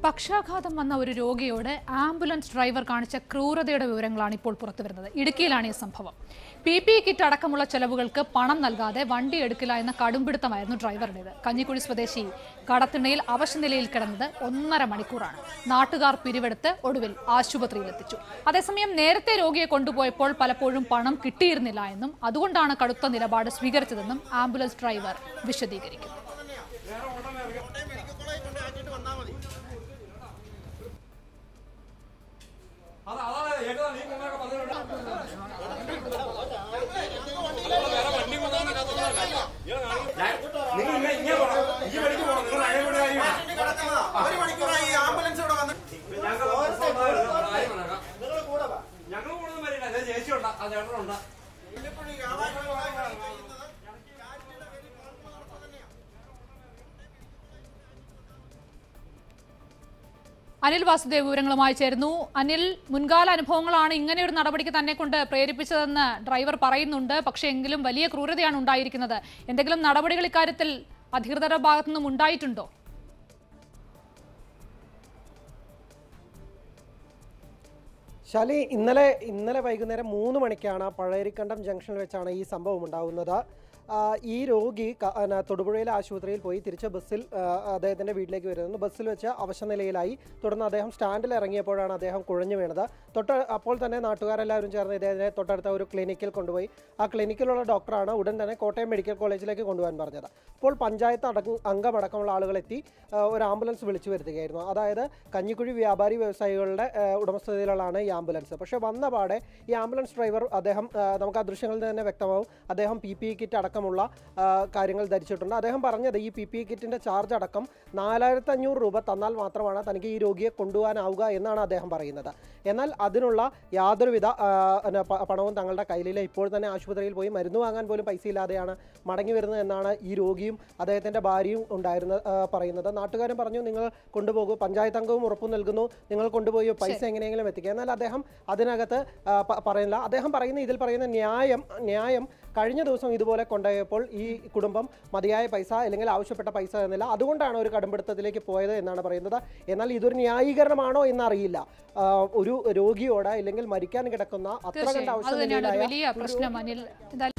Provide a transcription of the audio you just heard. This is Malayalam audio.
പക്ഷാഘാതം വന്ന ഒരു രോഗിയോട് ആംബുലൻസ് ഡ്രൈവർ കാണിച്ച ക്രൂരതയുടെ വിവരങ്ങളാണ് ഇപ്പോൾ പുറത്തുവരുന്നത് ഇടുക്കിയിലാണ് ഈ സംഭവം പി പി കിറ്റ് അടക്കമുള്ള ചെലവുകൾക്ക് പണം നൽകാതെ വണ്ടി എടുക്കില്ല എന്ന കടുംപിടുത്തമായിരുന്നു ഡ്രൈവറുടേത് കഞ്ഞിക്കുഴി സ്വദേശി കടത്തിണ്ണയിൽ അവശനിലയിൽ കിടന്നത് ഒന്നര മണിക്കൂറാണ് നാട്ടുകാർ പിരിവെടുത്ത് ഒടുവിൽ ആശുപത്രിയിലെത്തിച്ചു അതേസമയം നേരത്തെ രോഗിയെ കൊണ്ടുപോയപ്പോൾ പലപ്പോഴും പണം കിട്ടിയിരുന്നില്ല എന്നും അതുകൊണ്ടാണ് കടുത്ത നിലപാട് സ്വീകരിച്ചതെന്നും ആംബുലൻസ് ഡ്രൈവർ വിശദീകരിക്കുന്നു നിങ്ങൾ ഇങ്ങനെ ഇങ്ങനെ പോണം ഈ വഴിക്ക് പോണം നിങ്ങൾ അയൽവിടെ ഒരു മണിക്കൂറായി ഈ ആംബുലൻസ് ഇവിടെ വന്ന് ഞങ്ങൾ കൂടുതൽ വരില്ല അതെ ചേച്ചിയുണ്ട് ആ ചേട്ടനുണ്ട് വല്ലപ്പോഴും യാഥാർത്ഥ്യമായി പറയുന്നത് അനിൽ വാസുദേവ് വിവരങ്ങളുമായി ചേരുന്നു അനിൽ മുൻകാല അനുഭവങ്ങളാണ് ഇങ്ങനെ ഒരു നടപടിക്ക് തന്നെ കൊണ്ട് പ്രേരിപ്പിച്ചതെന്ന് ഡ്രൈവർ പറയുന്നുണ്ട് പക്ഷേ എങ്കിലും വലിയ ക്രൂരതയാണ് ഉണ്ടായിരിക്കുന്നത് എന്തെങ്കിലും നടപടികൾ ഇക്കാര്യത്തിൽ അധികൃതരുടെ ഭാഗത്തു നിന്നും ഉണ്ടായിട്ടുണ്ടോ ശാലി ഇന്നലെ ഇന്നലെ വൈകുന്നേരം മൂന്ന് മണിക്കാണ് പഴയരിക്കണ്ടം ജംഗ്ഷനിൽ വെച്ചാണ് ഈ സംഭവം ഉണ്ടാകുന്നത് ആ, ഈ രോഗി ക- അന, തൊടുപുഴയിലെ ആശുപത്രിയിൽ പോയി തിരിച്ച് ബസ്സിൽ ആ, അദ്ദേഹത്തിന്റെ വീട്ടിലേക്ക് വരുന്നു ബസ്സിൽ വെച്ച് അവശനിലയിലായി തുടർന്ന് അദ്ദേഹം സ്റ്റാൻഡിൽ ഇറങ്ങിയപ്പോഴാണ് അദ്ദേഹം കുഴഞ്ഞു വീണത് തൊട്ട് അപ്പോൾ തന്നെ നാട്ടുകാരെല്ലാവരും ചേർന്ന് ഇദ്ദേഹത്തെ തൊട്ടടുത്ത ഒരു ക്ലിനിക്കിൽ കൊണ്ടുപോയി ആ ക്ലിനിക്കിലുള്ള ഡോക്ടറാണ് ഉടൻ തന്നെ കോട്ടയം മെഡിക്കൽ കോളേജിലേക്ക് കൊണ്ടുപോകാൻ പറഞ്ഞത് അപ്പോൾ പഞ്ചായത്ത് അടക്കം അംഗമടക്കമുള്ള ആളുകൾ എത്തി ആ, ഒരു ആംബുലൻസ് വിളിച്ചു വരുത്തുകയായിരുന്നു അതായത് കഞ്ഞിക്കുഴി വ്യാപാരി വ്യവസായികളുടെ ആ, ഉടമസ്ഥതയിലുള്ളതാണ് ഈ ആംബുലൻസ് പക്ഷേ വന്ന പാടെ ഈ ആംബുലൻസ് ഡ്രൈവർ അദ്ദേഹം ആ, നമുക്ക് ആ ദൃശ്യങ്ങളിൽ തന്നെ വ്യക്തമാവും അദ്ദേഹം പി പി കിറ്റ് അടക്കമുള്ള ആ, കാര്യങ്ങൾ ധരിച്ചിട്ടുണ്ട് അദ്ദേഹം പറഞ്ഞത് ഈ പി പി കിറ്റിന്റെ ചാർജ് അടക്കം നാലായിരത്തി അഞ്ഞൂറ് രൂപ തന്നാൽ മാത്രമാണ് തനിക്ക് ഈ രോഗിയെ കൊണ്ടുപോകാനാവുക എന്നാണ് അദ്ദേഹം പറയുന്നത് എന്നാൽ അതിനുള്ള യാതൊരുവിധ ആ, പിന്നെ പ- പണവും തങ്ങളുടെ കയ്യിലില്ല ഇപ്പോൾ തന്നെ ആശുപത്രിയിൽ പോയി മരുന്ന് വാങ്ങാൻ പോലും പൈസ ഇല്ലാതെയാണ് മടങ്ങി വരുന്നത് എന്നാണ് ഈ രോഗിയും അദ്ദേഹത്തിന്റെ ഭാര്യയും ഉണ്ടായിരുന്ന ആ, പറയുന്നത് നാട്ടുകാരും പറഞ്ഞു നിങ്ങൾ കൊണ്ടുപോകൂ പഞ്ചായത്ത് അംഗവും ഉറപ്പു നൽകുന്നു നിങ്ങൾ കൊണ്ടുപോയി പൈസ എങ്ങനെയെങ്കിലും എത്തിക്കുക എന്നാൽ അദ്ദേഹം അതിനകത്ത് ആ, പ- പറയുന്നില്ല അദ്ദേഹം പറയുന്ന ഇതിൽ പറയുന്ന ന്യായം ന്യായം കഴിഞ്ഞ ദിവസം ഇതുപോലെ കൊണ്ടുപോയപ്പോൾ ഈ കുടുംബം മതിയായ പൈസ അല്ലെങ്കിൽ ആവശ്യപ്പെട്ട പൈസ തന്നില്ല അതുകൊണ്ടാണ് ഒരു കടുംപിടുത്തത്തിലേക്ക് പോയത് എന്നാണ് പറയുന്നത് എന്നാൽ ഇതൊരു ന്യായീകരണമാണോ എന്നറിയില്ല ആ, ഒരു രോഗിയോട് അല്ലെങ്കിൽ മരിക്കാൻ കിടക്കുന്ന അത്ര കണ്ട തീർച്ചയായും അത് തന്നെയാണ് ഒരു അവസ്ഥ വലിയ പ്രശ്നം അനിൽ എന്തായാലും